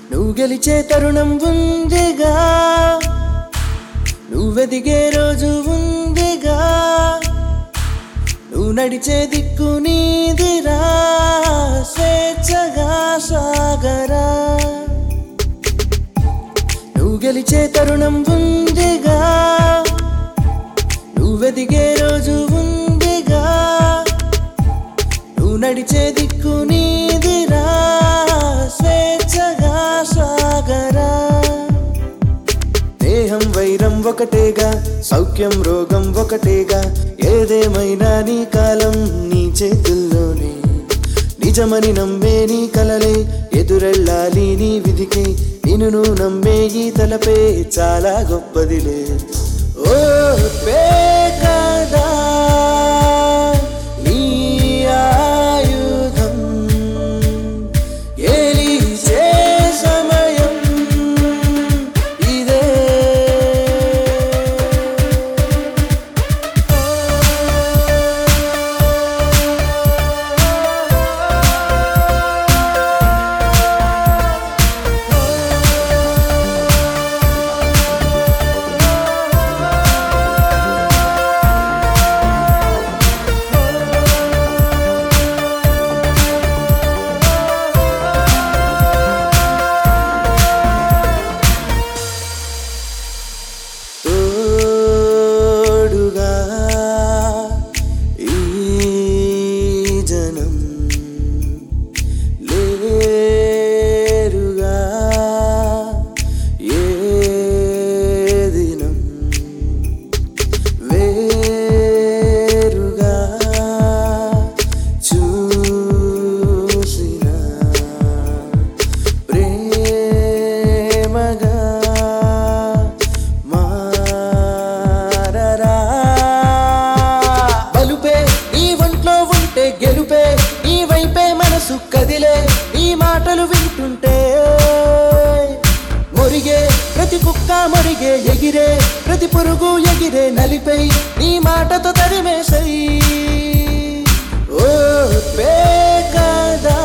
నువ్వు గెలిచే తరుణం ఉందిగా నువ్వెదిగే రోజు ఉందిగా నువ్వు నడిచే దిక్కు నీదిరా స్వేచ్ఛగా సాగరా నువ్వు గెలిచే తరుణం ఉందిగా నువ్వెదిగే రోజు ఉందిగా నువ్వు నడిచే దిక్కు నీదిరా స్వేచ్ఛగా సాగరా దేహం వైరం ఒకటేగా సౌఖ్యం రోగం ఒకటేగా ఏదేమైనా నీ కాలం నీ చేతుల్లోనే నిజమని నమ్మే నీ కలలే ఎదురెళ్ళాలి నీ విధికే నిన్ను నువ్వు నమ్మే ఈ తలపే చాలా గొప్పదిలే ఓ పేకదా నీ ఆయుధం గెలిచే సమయం ఇదే తోడుగా ఈ జనం లేరుగా ఏ దినం వేరుగా చూసిన ప్రేమగా మారరా బలుపే నీ ఒంట్లో ఉంటే గెలుపే నీ వైపే మనసు కదిలే నీ మాటలు వింటుంటే మొరిగే ప్రతి కుక్క మొరిగే ఎగిరే ప్రతి పురుగు ఎగిరే నలిపై నీ మాటతో తరిమేసై ఓ పేకదా